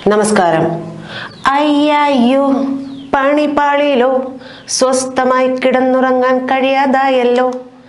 നമസ്കാരം അയ്യോ പണിപ്പാളിയിലോ സ്വസ്ഥമായി കിടന്നുറങ്ങാൻ കഴിയാതായല്ലോ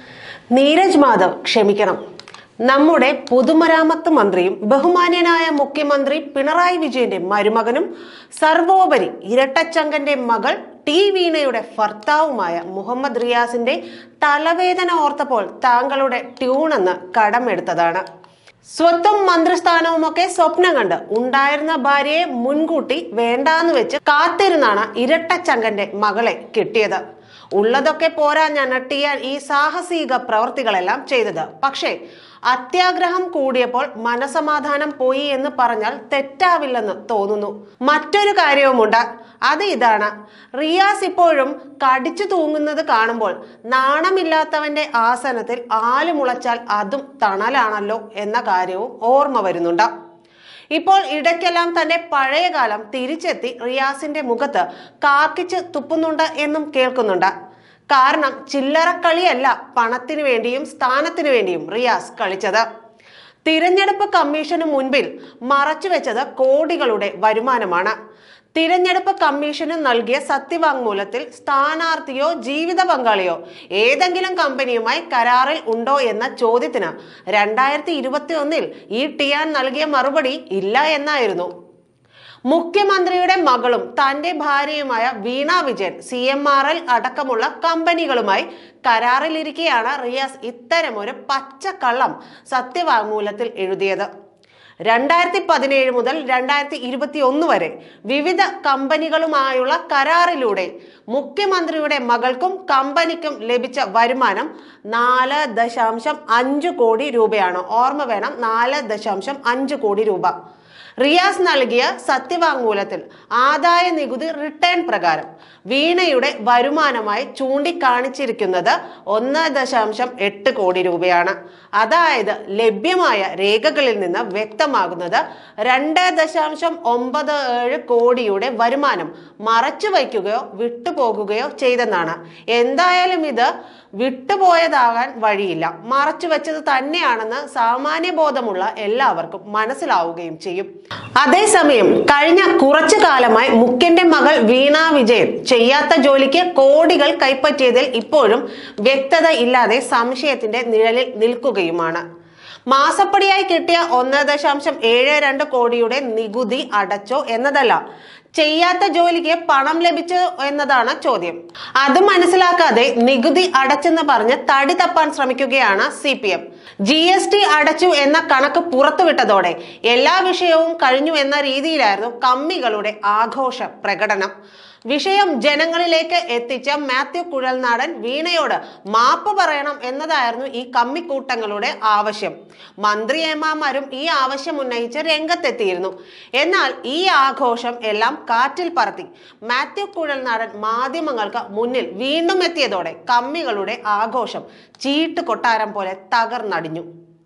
നീരജ് മാധവ് ക്ഷമിക്കണം നമ്മുടെ പൊതുമരാമത്ത് മന്ത്രിയും ബഹുമാന്യനായ മുഖ്യമന്ത്രി പിണറായി വിജയന്റെ മരുമകനും സർവോപരി ഇരട്ടച്ചങ്കന്റെ മകൾ ടി വീണയുടെ ഭർത്താവുമായ മുഹമ്മദ് റിയാസിന്റെ തലവേദന ഓർത്തപ്പോൾ താങ്കളുടെ ട്യൂണെന്ന് കടമെടുത്തതാണ് സ്വത്തും മന്ത്രിസ്ഥാനവുമൊക്കെ സ്വപ്നം കണ്ട് ഉണ്ടായിരുന്ന ഭാര്യയെ മുൻകൂട്ടി വേണ്ടാന്ന് വെച്ച് കാത്തിരുന്നാണ് ഇരട്ടച്ചങ്കന്റെ മകളെ കിട്ടിയത് ഉള്ളതൊക്കെ പോരാ ഞനട്ടിയാൻ ഈ സാഹസിക പ്രവർത്തികളെല്ലാം ചെയ്തത് പക്ഷേ അത്യാഗ്രഹം കൂടിയപ്പോൾ മനസമാധാനം പോയി എന്ന് പറഞ്ഞാൽ തെറ്റാവില്ലെന്ന് തോന്നുന്നു മറ്റൊരു കാര്യവുമുണ്ട് അത് ഇതാണ് റിയാസ് ഇപ്പോഴും കടിച്ചു തൂങ്ങുന്നത് കാണുമ്പോൾ നാണമില്ലാത്തവന്റെ ആസനത്തിൽ ആല് മുളച്ചാൽ അതും തണലാണല്ലോ എന്ന കാര്യവും ഓർമ്മ വരുന്നുണ്ട് ഇപ്പോൾ ഇടയ്ക്കെല്ലാം തന്റെ പഴയ കാലം തിരിച്ചെത്തി റിയാസിന്റെ മുഖത്ത് കാക്കിച്ച് തുപ്പുന്നുണ്ട് എന്നും കേൾക്കുന്നുണ്ട് കാരണം ചില്ലറക്കളിയല്ല പണത്തിനു വേണ്ടിയും സ്ഥാനത്തിനു വേണ്ടിയും റിയാസ് കളിച്ചത് തിരഞ്ഞെടുപ്പ് കമ്മീഷന് മുൻപിൽ മറച്ചുവെച്ചത് കോടികളുടെ വരുമാനമാണ് തിരഞ്ഞെടുപ്പ് കമ്മീഷന് നൽകിയ സത്യവാങ്മൂലത്തിൽ സ്ഥാനാർത്ഥിയോ ജീവിത പങ്കാളിയോ ഏതെങ്കിലും കമ്പനിയുമായി കരാറിൽ ഉണ്ടോ എന്ന ചോദ്യത്തിന് രണ്ടായിരത്തി ഇരുപത്തി ഒന്നിൽ ഈ ടിയാൻ നൽകിയ മറുപടി ഇല്ല എന്നായിരുന്നു മുഖ്യമന്ത്രിയുടെ മകളും തന്റെ ഭാര്യയുമായ Veena Vijayan C M R L അടക്കമുള്ള കമ്പനികളുമായി കരാറിലിരിക്കെയാണ് റിയാസ് ഇത്തരമൊരു പച്ചക്കള്ളം സത്യവാങ്മൂലത്തിൽ എഴുതിയത് രണ്ടായിരത്തി പതിനേഴ് മുതൽ രണ്ടായിരത്തി ഇരുപത്തി ഒന്ന് വരെ വിവിധ കമ്പനികളുമായുള്ള കരാറിലൂടെ മുഖ്യമന്ത്രിയുടെ മകൾക്കും കമ്പനിക്കും ലഭിച്ച വരുമാനം നാല് ദശാംശം അഞ്ച് കോടി രൂപയാണ് ഓർമ്മ വേണം നാല് ദശാംശം അഞ്ച് കോടി രൂപ റിയാസ് നൽകിയ സത്യവാങ്മൂലത്തിൽ ആദായ നികുതി റിട്ടേൺ പ്രകാരം വീണയുടെ വരുമാനമായി ചൂണ്ടിക്കാണിച്ചിരിക്കുന്നത് ഒന്ന് ദശാംശം എട്ട് കോടി രൂപയാണ് അതായത് ലഭ്യമായ രേഖകളിൽ നിന്ന് വ്യക്തമാകുന്നത് രണ്ട് ദശാംശം ഒമ്പത് ഏഴ് കോടിയുടെ വരുമാനം മറച്ചു വയ്ക്കുകയോ വിട്ടുപോകുകയോ ചെയ്തെന്നാണ് എന്തായാലും ഇത് വിട്ടുപോയതാകാൻ വഴിയില്ല മറച്ചു വെച്ചത് തന്നെയാണെന്ന് സാമാന്യ ബോധമുള്ള എല്ലാവർക്കും മനസ്സിലാവുകയും ചെയ്യും അതേസമയം കഴിഞ്ഞ കുറച്ചു കാലമായി മുഖ്യന്റെ മകൾ വീണ വിജയൻ ചെയ്യാത്ത ജോലിക്ക് കോടികൾ കൈപ്പറ്റിയതിൽ ഇപ്പോഴും വ്യക്തത ഇല്ലാതെ സംശയത്തിന്റെ നിഴലിൽ നിൽക്കുകയുമാണ് മാസപ്പടിയായി കിട്ടിയ ഒന്ന് ദശാംശം ഏഴ് രണ്ട് കോടിയുടെ നികുതി അടച്ചോ എന്നതല്ല ചെയ്യാത്ത ജോലിക്ക് പണം ലഭിച്ചു എന്നതാണ് ചോദ്യം അത് മനസ്സിലാക്കാതെ നികുതി അടച്ചെന്ന് പറഞ്ഞ് തടി തപ്പാൻ ശ്രമിക്കുകയാണ് C P M G S T അടച്ചു എന്ന കണക്ക് പുറത്തുവിട്ടതോടെ എല്ലാ വിഷയവും കഴിഞ്ഞു എന്ന രീതിയിലായിരുന്നു കമ്മികളുടെ ആഘോഷ പ്രകടനം വിഷയം ജനങ്ങളിലേക്ക് എത്തിച്ച മാത്യു കുഴൽനാടൻ വീണയോട് മാപ്പ് പറയണം എന്നതായിരുന്നു ഈ കമ്മിക്കൂട്ടങ്ങളുടെ ആവശ്യം മന്ത്രി എമാമാരും ഈ ആവശ്യം ഉന്നയിച്ച് രംഗത്തെത്തിയിരുന്നു എന്നാൽ ഈ ആഘോഷം എല്ലാം കാറ്റിൽ പറത്തി മാത്യു കുഴൽനാടൻ മാധ്യമങ്ങൾക്ക് മുന്നിൽ വീണ്ടും എത്തിയതോടെ കമ്മികളുടെ ആഘോഷം ചീട്ട് കൊട്ടാരം പോലെ തകർന്നടിഞ്ഞു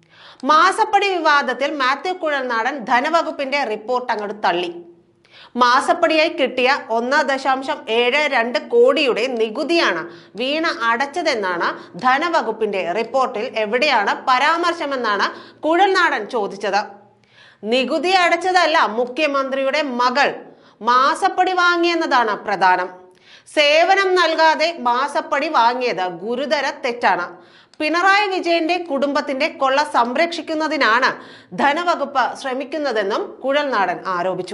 മാസപ്പടി വിവാദത്തിൽ മാത്യു കുഴൽനാടൻ ധനവകുപ്പിന്റെ റിപ്പോർട്ട് അങ്ങോട്ട് തള്ളി മാസപ്പടിയായി കിട്ടിയ ഒന്ന് ദശാംശം ഏഴ് രണ്ട് കോടിയുടെ നികുതിയാണ് വീണ അടച്ചതെന്നാണ് ധനവകുപ്പിന്റെ റിപ്പോർട്ടിൽ എവിടെയാണ് പരാമർശമെന്നാണ് കുഴൽനാടൻ ചോദിച്ചത് നികുതി അടച്ചതല്ല മുഖ്യമന്ത്രിയുടെ മകൾ മാസപ്പടി വാങ്ങിയെന്നതാണ് പ്രധാനം സേവനം നൽകാതെ മാസപ്പടി വാങ്ങിയത് ഗുരുതര തെറ്റാണ് പിണറായി വിജയന്റെ കുടുംബത്തിന്റെ കൊള്ള സംരക്ഷിക്കുന്നതിനാണ് ധനവകുപ്പ് ശ്രമിക്കുന്നതെന്നും കുഴൽനാടൻ ആരോപിച്ചു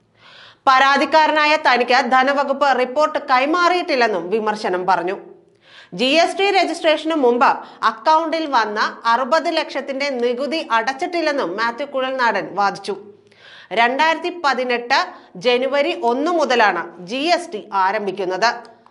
പരാതിക്കാരനായ തനിക്ക് ധനവകുപ്പ് റിപ്പോർട്ട് കൈമാറിയിട്ടില്ലെന്നും വിമർശനം പറഞ്ഞു ജി എസ് ടി രജിസ്ട്രേഷന് മുമ്പ് അക്കൗണ്ടിൽ വന്ന അറുപത് ലക്ഷത്തിന്റെ നികുതി അടച്ചിട്ടില്ലെന്നും മാത്യു കുഴൽനാടൻ വാദിച്ചു രണ്ടായിരത്തി പതിനെട്ട് ജനുവരി ഒന്ന് മുതലാണ് ജി എസ് ടി ആരംഭിക്കുന്നത്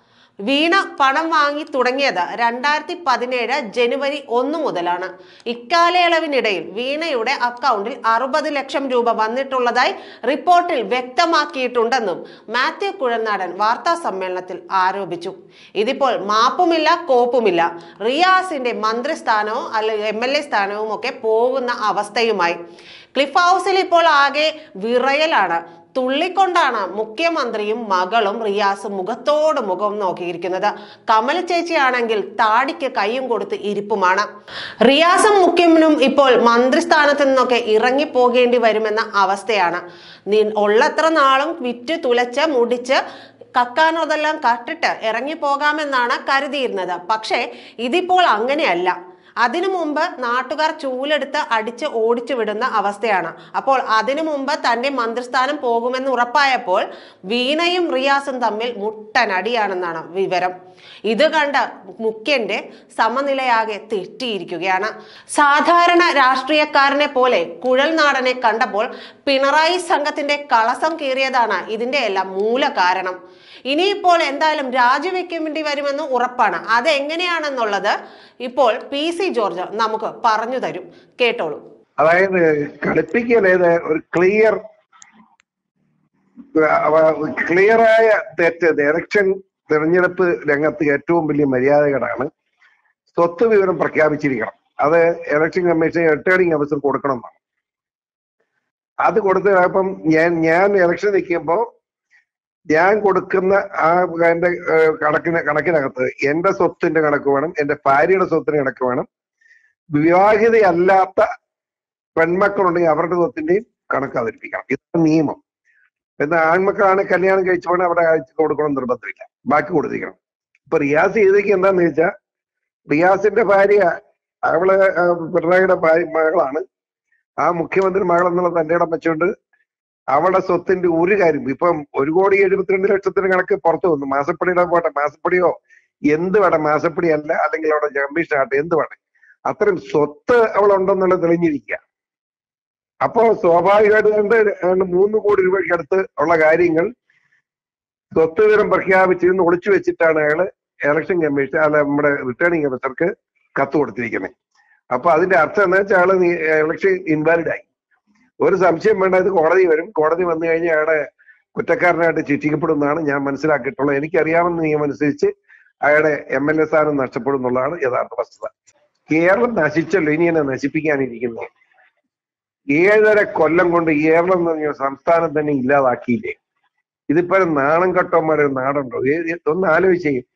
വീണ പണം വാങ്ങി തുടങ്ങിയത് രണ്ടായിരത്തി പതിനേഴ് ജനുവരി ഒന്ന് മുതലാണ് ഇക്കാലയളവിനിടയിൽ വീണയുടെ അക്കൗണ്ടിൽ അറുപത് ലക്ഷം രൂപ വന്നിട്ടുള്ളതായി റിപ്പോർട്ടിൽ വ്യക്തമാക്കിയിട്ടുണ്ടെന്നും മാത്യു കുഴൽനാടൻ വാർത്താ സമ്മേളനത്തിൽ ആരോപിച്ചു ഇതിപ്പോൾ മാപ്പുമില്ല കോപ്പുമില്ല റിയാസിന്റെ മന്ത്രിസ്ഥാനവും അല്ലെങ്കിൽ എം എൽ എ സ്ഥാനവും ഒക്കെ പോകുന്ന അവസ്ഥയുമായി ക്ലിഫ് ഹൗസിൽ ഇപ്പോൾ ആകെ വിറയലാണ് തുള്ളിക്കൊണ്ടാണ് മുഖ്യമന്ത്രിയും മകളും റിയാസും മുഖത്തോട് മുഖം നോക്കിയിരിക്കുന്നത് കമല ചേച്ചിയാണെങ്കിൽ താടിക്ക് കൈയും കൊടുത്ത് ഇരിപ്പുമാണ് റിയാസും മുഖ്യനും ഇപ്പോൾ മന്ത്രിസ്ഥാനത്ത് നിന്നൊക്കെ ഇറങ്ങി പോകേണ്ടി വരുമെന്ന അവസ്ഥയാണ് നി- ഉള്ളത്ര നാളും വിറ്റ് തുലച്ച് മുടിച്ച് കക്കാനോതെല്ലാം കട്ടിട്ട് ഇറങ്ങി പോകാമെന്നാണ് കരുതിയിരുന്നത് പക്ഷേ ഇതിപ്പോൾ അങ്ങനെയല്ല അതിനു മുമ്പ് നാട്ടുകാർ ചൂലെടുത്ത് അടിച്ച് ഓടിച്ചു വിടുന്ന അവസ്ഥയാണ് അപ്പോൾ അതിനു മുമ്പ് തന്റെ മന്ത്രിസ്ഥാനം പോകുമെന്ന് ഉറപ്പായപ്പോൾ വീണയും റിയാസും തമ്മിൽ മുട്ടനടിയാണെന്നാണ് വിവരം ഇത് കണ്ട മുഖ്യന്റെ സമനിലയാകെ തെറ്റിയിരിക്കുകയാണ് സാധാരണ രാഷ്ട്രീയക്കാരനെ പോലെ കുഴൽനാടനെ കണ്ടപ്പോൾ പിണറായി സംഘത്തിന്റെ കളസം കീറിയതാണ് ഇതിന്റെ എല്ലാം മൂല കാരണം ഇനിയിപ്പോൾ എന്തായാലും രാജിവെക്കേണ്ടി വരുമെന്ന് ഉറപ്പാണ് അത് എങ്ങനെയാണെന്നുള്ളത് ഇപ്പോൾ പി സി ജോർജ് നമുക്ക് പറഞ്ഞു തരും കേട്ടോളൂ അതായത് കളിപ്പിക്കലേത് ഒരു ക്ലിയർ ക്ലിയറായ തെറ്റ് ഇലക്ഷൻ തെരഞ്ഞെടുപ്പ് രംഗത്ത് ഏറ്റവും വലിയ മര്യാദകേടാണ് സ്വത്ത് വിവരം പ്രഖ്യാപിച്ചിരിക്കണം അത് ഇലക്ഷൻ കമ്മീഷൻ റിട്ടേണിംഗ് ഓഫീസർ കൊടുക്കണമെന്നാണ് അത് കൊടുത്ത് അപ്പം ഞാൻ ഞാൻ ഇലക്ഷൻ നിൽക്കുമ്പോൾ ഞാൻ കൊടുക്കുന്ന ആ എന്റെ ഏഹ്, കണക്കിന് കണക്കിനകത്ത് എന്റെ സ്വത്തിന്റെ കണക്ക് വേണം എന്റെ ഭാര്യയുടെ സ്വത്തിന് കണക്ക് വേണം വിവാഹിതയല്ലാത്ത പെൺമക്കളുണ്ടെങ്കിൽ അവരുടെ സ്വത്തിന്റെയും കണക്ക് അവതരിപ്പിക്കണം ഇതാണ് നിയമം എന്നാൽ ആൺമക്കളാണ് കല്യാണം കഴിച്ചോണ്ട് അവിടെ അയച്ചു കൊടുക്കണം നിർബന്ധമില്ല ബാക്കി കൊടുത്തിരിക്കണം ഇപ്പൊ റിയാസ് ചെയ്തേക്ക് എന്താന്ന് ചോദിച്ചാൽ റിയാസിന്റെ ഭാര്യ അവള് ആ, പിണറായിയുടെ ഭാര്യ മകളാണ് ആ മുഖ്യമന്ത്രി മകൾ എന്നുള്ള തന്റെ ഇടം വെച്ചുകൊണ്ട് അവളുടെ സ്വത്തിന്റെ ഒരു കാര്യം ഇപ്പം ഒരു കോടി എഴുപത്തിരണ്ട് ലക്ഷത്തിന് കണക്ക് പുറത്തു വന്നു മാസപ്പടിയുടെ പോട്ടെ മാസപ്പടിയോ എന്ത് വേണം മാസപ്പടി അല്ല അല്ലെങ്കിൽ അവിടെ കമ്മീഷൻ ആട്ടെ എന്ത് വേണം അത്രയും സ്വത്ത് അവളുണ്ടെന്നുള്ളത് തെളിഞ്ഞിരിക്കുക അപ്പോ സ്വാഭാവികമായിട്ട് രണ്ട് രണ്ട് മൂന്ന് കോടി രൂപയ്ക്ക് അടുത്ത് ഉള്ള കാര്യങ്ങൾ സ്വത്ത് വിവരം പ്രഖ്യാപിച്ചിരുന്ന് ഒളിച്ചു വെച്ചിട്ടാണ് അയാള് ഇലക്ഷൻ കമ്മീഷൻ അല്ല നമ്മുടെ റിട്ടേണിംഗ് ഓഫീസർക്ക് കത്ത് കൊടുത്തിരിക്കുന്നത് അപ്പൊ അതിന്റെ അർത്ഥം എന്താ വെച്ചാൽ ആള് ഇലക്ഷൻ ഇൻവാലിഡ് ആയി ഒരു സംശയം വേണ്ട ഇത് കോടതി വരും കോടതി വന്നു കഴിഞ്ഞാൽ അയാളെ കുറ്റക്കാരനായിട്ട് ശിക്ഷിക്കപ്പെടുമെന്നാണ് ഞാൻ മനസ്സിലാക്കിയിട്ടുള്ളത് എനിക്കറിയാവുന്ന നിയമം അനുസരിച്ച് അയാളുടെ എം എൽ എ സ്ഥാനം നഷ്ടപ്പെടും എന്നുള്ളതാണ് യഥാർത്ഥ വസ്തുത കേരളം നശിച്ചല്ലോ ഇനി എന്നെ നശിപ്പിക്കാനിരിക്കുന്നത് ഏഴര കൊല്ലം കൊണ്ട് കേരളം എന്ന് പറഞ്ഞ സംസ്ഥാനം തന്നെ ഇല്ലാതാക്കിയില്ലേ ഇതിപ്പോ ഒരു നാണം കെട്ടന്മാരെ നാടുണ്ടോ ഏ- ഏ- ഒന്ന് ആലോചിച്ചേ